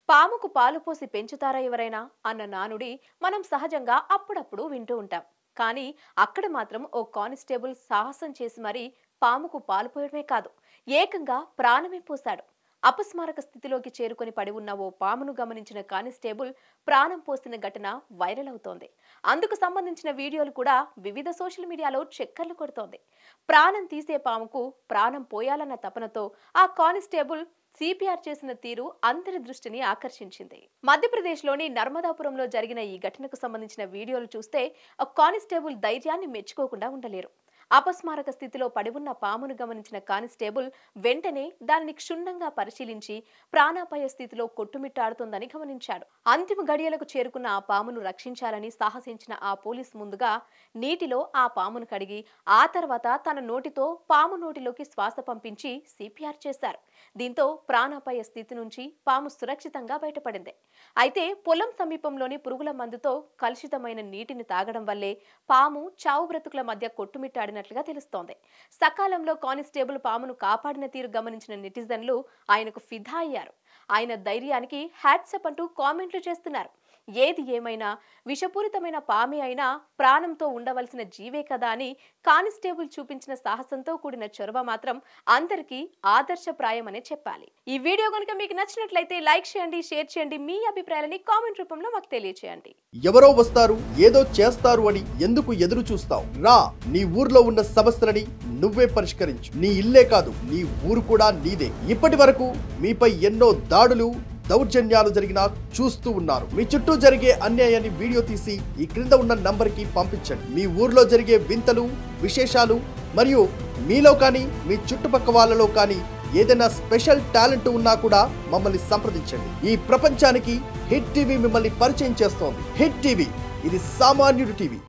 పాముకు పాలు పోసి పెంచుతారా ఎవరైనా అన్న నానుడి మనం సహజంగా అప్పుడప్పుడు వింటూ ఉంటాం కానీ అక్కడ మాత్రం ఓ కానిస్టేబుల్ సాహసం చేసి మరీ పాముకు పాలు పోయడమే కాదు ఏకంగా ప్రాణమే పోశాడు అపస్మారక స్థితిలోకి చేరుకొని పడి ఉన్న ఓ పామును గమనించిన కానిస్టేబుల్ ప్రాణం పోసిన ఘటన వైరల్ అవుతోంది అందుకు సంబంధించిన వీడియోలు కూడా వివిధ సోషల్ మీడియాలో చక్కర్లు కొడుతోంది ప్రాణం తీసే పాముకు ప్రాణం పోయాలన్న తపనతో ఆ కానిస్టేబుల్ సిపిఆర్ చేసిన తీరు అందరి దృష్టిని ఆకర్షించింది మధ్యప్రదేశ్లోని నర్మదాపురంలో జరిగిన ఈ ఘటనకు సంబంధించిన వీడియోలు చూస్తే ఆ కానిస్టేబుల్ ధైర్యాన్ని మెచ్చుకోకుండా ఉండలేరు అపస్మారక స్థితిలో పడి ఉన్న పామును గమనించిన కానిస్టేబుల్ వెంటనే దానిని క్షుణ్ణంగా పరిశీలించి ప్రాణాపాయ స్థితిలో కొట్టుమిట్టాడుతోందని గమనించాడు అంతిమ గడియలకు చేరుకున్న ఆ పామును రక్షించాలని సాహసించిన ఆ పోలీస్ ముందుగా నీటిలో ఆ పామును కడిగి ఆ తర్వాత తన నోటితో పాము నోటిలోకి శ్వాస పంపించి సిపిఆర్ చేశారు దీంతో ప్రాణాపాయ స్థితి నుంచి పాము సురక్షితంగా బయటపడింది అయితే పొలం సమీపంలోని పురుగుల మందుతో కలుషితమైన నీటిని తాగడం వల్లే పాము చావు బ్రతుకుల మధ్య కొట్టుమిట్టాడినట్లుగా తెలుస్తోంది సకాలంలో కానిస్టేబుల్ పామును కాపాడిన తీరు గమనించిన నెటిజన్లు ఆయనకు ఫిదా అయ్యారు ఆయన ధైర్యానికి హ్యాట్సప్ అంటూ కామెంట్లు చేస్తున్నారు ఏది ఏమైనా విషపూరితమైన పామే అయినా ప్రాణంతో ఉండవలసిన జీవే కదా అని కానిస్టేబుల్ చూపించిన సాహసంతో కూడిన చొరవ మాత్రం అందరికీ ఆదర్శప్రాయమనే చెప్పాలి ఈ వీడియో కనుక మీకు నచ్చినట్లయితే లైక్ చేయండి షేర్ చేయండి మీ అభిప్రాయాలని కామెంట్ రూపంలో మాకు తెలియచేయండి ఎవరో వస్తారు ఏదో చేస్తారు అని ఎందుకు ఎదురు చూస్తావు రా నీ ఊర్లో ఉన్న సమస్యలని నువ్వే పరిష్కరించు నీ ఇల్లే కాదు నీ ఊరు కూడా నీదే ఇప్పటి వరకు మీపై ఎన్నో దాడులు దౌర్జన్యాలు జరిగినా చూస్తూ ఉన్నారు మీ చుట్టూ జరిగే అన్యాయాన్ని వీడియో తీసి ఈ క్రింద ఉన్న నంబర్ కి పంపించండి మీ ఊర్లో జరిగే వింతలు విశేషాలు మరియు మీలో కానీ మీ చుట్టుపక్క వాళ్ళలో కానీ ఏదైనా స్పెషల్ టాలెంట్ ఉన్నా కూడా మమ్మల్ని సంప్రదించండి ఈ ప్రపంచానికి హిట్ టీవీ మిమ్మల్ని పరిచయం చేస్తోంది హిట్ టీవీ ఇది సామాన్యుడి టీవీ